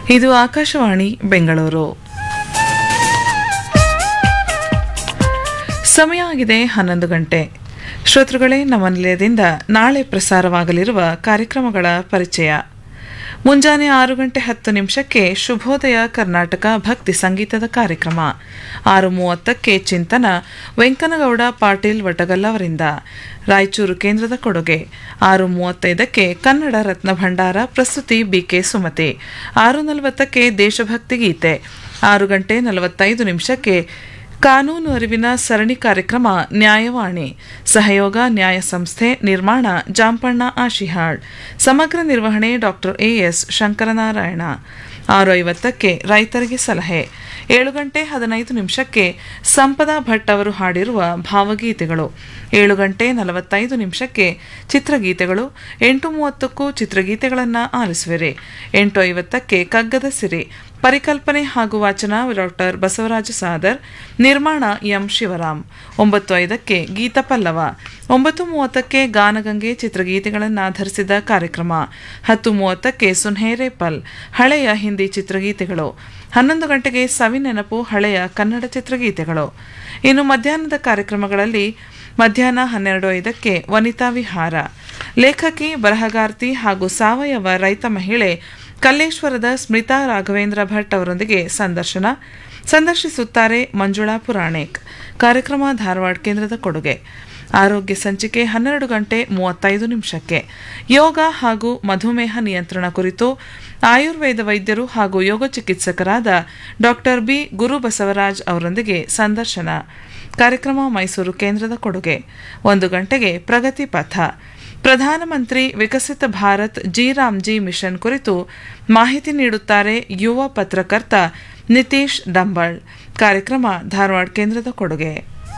ಇದು ಆಕಾಶವಾಣಿ ಬೆಂಗಳೂರು ಸಮಯ ಆಗಿದೆ ಹನ್ನೊಂದು ಗಂಟೆ ಶ್ರೋತೃಗಳೇ ನಮ್ಮ ನಿಲಯದಿಂದ ನಾಳೆ ಪ್ರಸಾರವಾಗಲಿರುವ ಕಾರ್ಯಕ್ರಮಗಳ ಪರಿಚಯ ಮುಂಜಾನೆ ಆರು ಗಂಟೆ ಹತ್ತು ನಿಮಿಷಕ್ಕೆ ಶುಭೋದಯ ಕರ್ನಾಟಕ ಭಕ್ತಿ ಸಂಗೀತದ ಕಾರ್ಯಕ್ರಮ ಆರು ಮೂವತ್ತಕ್ಕೆ ಚಿಂತನ ವೆಂಕನಗೌಡ ಪಾಟೀಲ್ ವಟಗಲ್ ಅವರಿಂದ ರಾಯಚೂರು ಕೇಂದ್ರದ ಕೊಡುಗೆ ಆರು ಮೂವತ್ತೈದಕ್ಕೆ ಕನ್ನಡ ರತ್ನ ಭಂಡಾರ ಪ್ರಸ್ತುತಿ ಬಿಕೆ ಸುಮತಿ ಆರು ನಲವತ್ತಕ್ಕೆ ದೇಶಭಕ್ತಿ ಗೀತೆ ಆರು ಗಂಟೆ ನಲವತ್ತೈದು ನಿಮಿಷಕ್ಕೆ ಕಾನೂನು ಅರಿವಿನ ಸರಣಿ ಕಾರ್ಯಕ್ರಮ ನ್ಯಾಯವಾಣಿ ಸಹಯೋಗ ನ್ಯಾಯ ಸಂಸ್ಥೆ ನಿರ್ಮಾಣ ಜಾಂಪಣ್ಣ ಆಶಿಹಾಳ್ ಸಮಗ್ರ ನಿರ್ವಹಣೆ ಡಾಕ್ಟರ್ ಎಎಸ್ ಶಂಕರನಾರಾಯಣ ಆರು ಐವತ್ತಕ್ಕೆ ರೈತರಿಗೆ ಸಲಹೆ ಏಳು ಗಂಟೆ ಹದಿನೈದು ನಿಮಿಷಕ್ಕೆ ಸಂಪದ ಭಟ್ ಅವರು ಹಾಡಿರುವ ಭಾವಗೀತೆಗಳು ಏಳು ಗಂಟೆ ನಲವತ್ತೈದು ನಿಮಿಷಕ್ಕೆ ಚಿತ್ರಗೀತೆಗಳು ಎಂಟು ಮೂವತ್ತಕ್ಕೂ ಚಿತ್ರಗೀತೆಗಳನ್ನು ಆಲಿಸುವಿರಿ ಎಂಟು ಐವತ್ತಕ್ಕೆ ಕಗ್ಗದ ಸಿರಿ ಪರಿಕಲ್ಪನೆ ಹಾಗೂ ವಾಚನ ಡಾಕ್ಟರ್ ಬಸವರಾಜ ಸಾದರ್ ನಿರ್ಮಾಣ ಎಂ ಶಿವರಾಮ್ ಒಂಬತ್ತು ಐದಕ್ಕೆ ಗೀತ ಪಲ್ಲವ ಒಂಬತ್ತು ಮೂವತ್ತಕ್ಕೆ ಗಾನಗಂಗೆ ಚಿತ್ರಗೀತೆಗಳನ್ನು ಆಧರಿಸಿದ ಕಾರ್ಯಕ್ರಮ ಹತ್ತು ಮೂವತ್ತಕ್ಕೆ ಸುನ್ಹೇರೆ ಪಲ್ ಹಳೆಯ ಹಿಂದಿ ಚಿತ್ರಗೀತೆಗಳು ಹನ್ನೊಂದು ಗಂಟೆಗೆ ಸವಿ ನೆನಪು ಹಳೆಯ ಕನ್ನಡ ಚಿತ್ರಗೀತೆಗಳು ಇನ್ನು ಮಧ್ಯಾಹ್ನದ ಕಾರ್ಯಕ್ರಮಗಳಲ್ಲಿ ಮಧ್ಯಾಹ್ನ ಹನ್ನೆರಡು ಐದಕ್ಕೆ ವನಿತಾ ವಿಹಾರ ಲೇಖಕಿ ಬರಹಗಾರ್ತಿ ಹಾಗೂ ಸಾವಯವ ರೈತ ಮಹಿಳೆ ಕಲ್ಲೇಶ್ವರದ ಸ್ಮಿತಾ ರಾಘವೇಂದ್ರ ಭಟ್ ಅವರೊಂದಿಗೆ ಸಂದರ್ಶನ ಸಂದರ್ಶಿಸುತ್ತಾರೆ ಮಂಜುಳಾ ಪುರಾಣಿಕ್ ಕಾರ್ಯಕ್ರಮ ಧಾರವಾಡ ಕೇಂದ್ರದ ಕೊಡುಗೆ ಆರೋಗ್ಯ ಸಂಚಿಕೆ ಹನ್ನೆರಡು ಗಂಟೆ ಮೂವತ್ತೈದು ನಿಮಿಷಕ್ಕೆ ಯೋಗ ಹಾಗೂ ಮಧುಮೇಹ ನಿಯಂತ್ರಣ ಕುರಿತು ಆಯುರ್ವೇದ ವೈದ್ಯರು ಹಾಗೂ ಯೋಗ ಚಿಕಿತ್ಸಕರಾದ ಡಾಕ್ಟರ್ ಬಿ ಗುರು ಬಸವರಾಜ್ ಅವರೊಂದಿಗೆ ಸಂದರ್ಶನ ಕಾರ್ಯಕ್ರಮ ಮೈಸೂರು ಕೇಂದ್ರದ ಕೊಡುಗೆ ಒಂದು ಗಂಟೆಗೆ ಪ್ರಗತಿ ಪಥ ಪ್ರಧಾನಮಂತ್ರಿ ವಿಕಸಿತ ಭಾರತ್ ಜಿ ರಾಮ್ಜಿ ಮಿಷನ್ ಕುರಿತು ಮಾಹಿತಿ ನೀಡುತ್ತಾರೆ ಯುವ ಪತ್ರಕರ್ತ ನಿತೀಶ್ ಡಂಬಳ್ ಕಾರ್ಯಕ್ರಮ ಧಾರವಾಡ ಕೇಂದ್ರದ ಕೊಡುಗೆ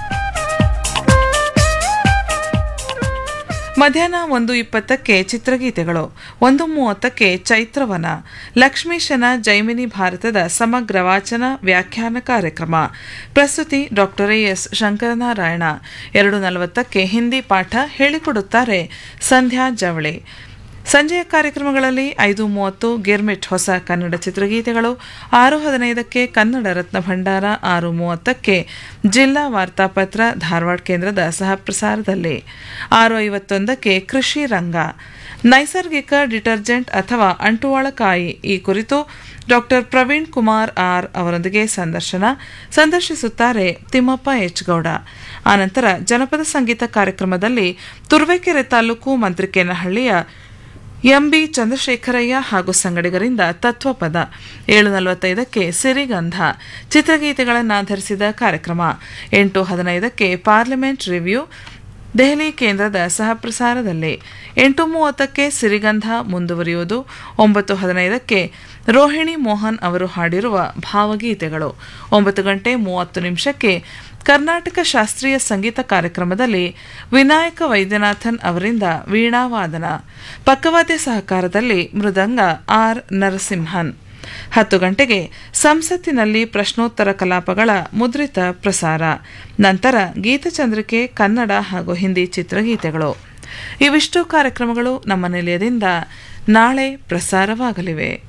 ಮಧ್ಯಾಹ್ನ ಒಂದು ಇಪ್ಪತ್ತಕ್ಕೆ ಚಿತ್ರಗೀತೆಗಳು ಒಂದು ಮೂವತ್ತಕ್ಕೆ ಚೈತ್ರವನ ಲಕ್ಷ್ಮೀಶನ ಜೈಮಿನಿ ಭಾರತದ ಸಮಗ್ರ ವಾಚನ ವ್ಯಾಖ್ಯಾನ ಕಾರ್ಯಕ್ರಮ ಪ್ರಸ್ತುತಿ ಡಾಕ್ಟರ್ ಎಸ್ ಶಂಕರನಾರಾಯಣ ಎರಡು ನಲವತ್ತಕ್ಕೆ ಹಿಂದಿ ಪಾಠ ಹೇಳಿಕೊಡುತ್ತಾರೆ ಸಂಧ್ಯಾ ಜವಳಿ ಸಂಜೆಯ ಕಾರ್ಯಕ್ರಮಗಳಲ್ಲಿ ಐದು ಮೂವತ್ತು ಗಿರ್ಮಿಟ್ ಹೊಸ ಕನ್ನಡ ಚಿತ್ರಗೀತೆಗಳು ಆರು ಹದಿನೈದಕ್ಕೆ ಕನ್ನಡ ರತ್ನ ಭಂಡಾರ ಆರು ಮೂವತ್ತಕ್ಕೆ ಜಿಲ್ಲಾ ವಾರ್ತಾಪತ್ರ ಧಾರವಾಡ ಕೇಂದ್ರದ ಸಹಪ್ರಸಾರದಲ್ಲಿ ಆರು ಐವತ್ತೊಂದಕ್ಕೆ ಕೃಷಿ ರಂಗ ನೈಸರ್ಗಿಕ ಡಿಟರ್ಜೆಂಟ್ ಅಥವಾ ಅಂಟುವಾಳಕಾಯಿ ಈ ಕುರಿತು ಡಾಕ್ಟರ್ ಪ್ರವೀಣ್ ಕುಮಾರ್ ಆರ್ ಅವರೊಂದಿಗೆ ಸಂದರ್ಶನ ಸಂದರ್ಶಿಸುತ್ತಾರೆ ತಿಮ್ಮಪ್ಪ ಎಚ್ ಗೌಡ ಆನಂತರ ಜನಪದ ಸಂಗೀತ ಕಾರ್ಯಕ್ರಮದಲ್ಲಿ ತುರುವೇಕೆರೆ ತಾಲೂಕು ಮಂತ್ರಿಕೇನಹಳ್ಳಿಯ ಎಂಬಿ ಚಂದ್ರಶೇಖರಯ್ಯ ಹಾಗೂ ಸಂಗಡಿಗರಿಂದ ತತ್ವಪದ ಏಳು ನಲವತ್ತೈದಕ್ಕೆ ಸಿರಿಗಂಧ ಚಿತ್ರಗೀತೆಗಳನ್ನಾಧರಿಸಿದ ಕಾರ್ಯಕ್ರಮ ಎಂಟು ಹದಿನೈದಕ್ಕೆ ಪಾರ್ಲಿಮೆಂಟ್ ರಿವ್ಯೂ ದೆಹಲಿ ಕೇಂದ್ರದ ಸಹಪ್ರಸಾರದಲ್ಲಿ ಎಂಟು ಮೂವತ್ತಕ್ಕೆ ಸಿರಿಗಂಧ ಮುಂದುವರಿಯುವುದು ಒಂಬತ್ತು ಹದಿನೈದಕ್ಕೆ ರೋಹಿಣಿ ಮೋಹನ್ ಅವರು ಹಾಡಿರುವ ಭಾವಗೀತೆಗಳು ಒಂಬತ್ತು ಗಂಟೆ ಮೂವತ್ತು ನಿಮಿಷಕ್ಕೆ ಕರ್ನಾಟಕ ಶಾಸ್ತ್ರೀಯ ಸಂಗೀತ ಕಾರ್ಯಕ್ರಮದಲ್ಲಿ ವಿನಾಯಕ ವೈದ್ಯನಾಥನ್ ಅವರಿಂದ ವೀಣಾವಾದನ ಪಕ್ಕವಾದ್ಯ ಸಹಕಾರದಲ್ಲಿ ಮೃದಂಗ ಆರ್ ನರಸಿಂಹನ್ ಹತ್ತು ಗಂಟೆಗೆ ಸಂಸತ್ತಿನಲ್ಲಿ ಪ್ರಶ್ನೋತ್ತರ ಕಲಾಪಗಳ ಮುದ್ರಿತ ಪ್ರಸಾರ ನಂತರ ಗೀತಚಂದ್ರಿಕೆ ಕನ್ನಡ ಹಾಗೂ ಹಿಂದಿ ಚಿತ್ರಗೀತೆಗಳು ಇವಿಷ್ಟು ಕಾರ್ಯಕ್ರಮಗಳು ನಮ್ಮ ನಿಲಯದಿಂದ ನಾಳೆ ಪ್ರಸಾರವಾಗಲಿವೆ